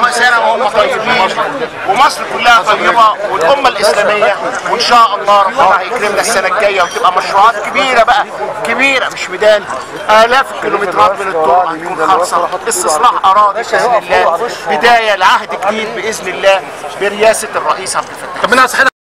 سنه وهم طيبين ومصر كلها طيبه والامه الاسلاميه وان شاء الله ربنا هيكرمنا السنه الجايه وتبقى مشروعات كبيره بقى كبيره مش ميدان الاف الكيلومترات من الطرق هتكون خالصه استصلاح اراضي باذن الله بدايه لعهد جديد باذن الله برئاسه الرئيس عبد الفتاح ربنا يصحينا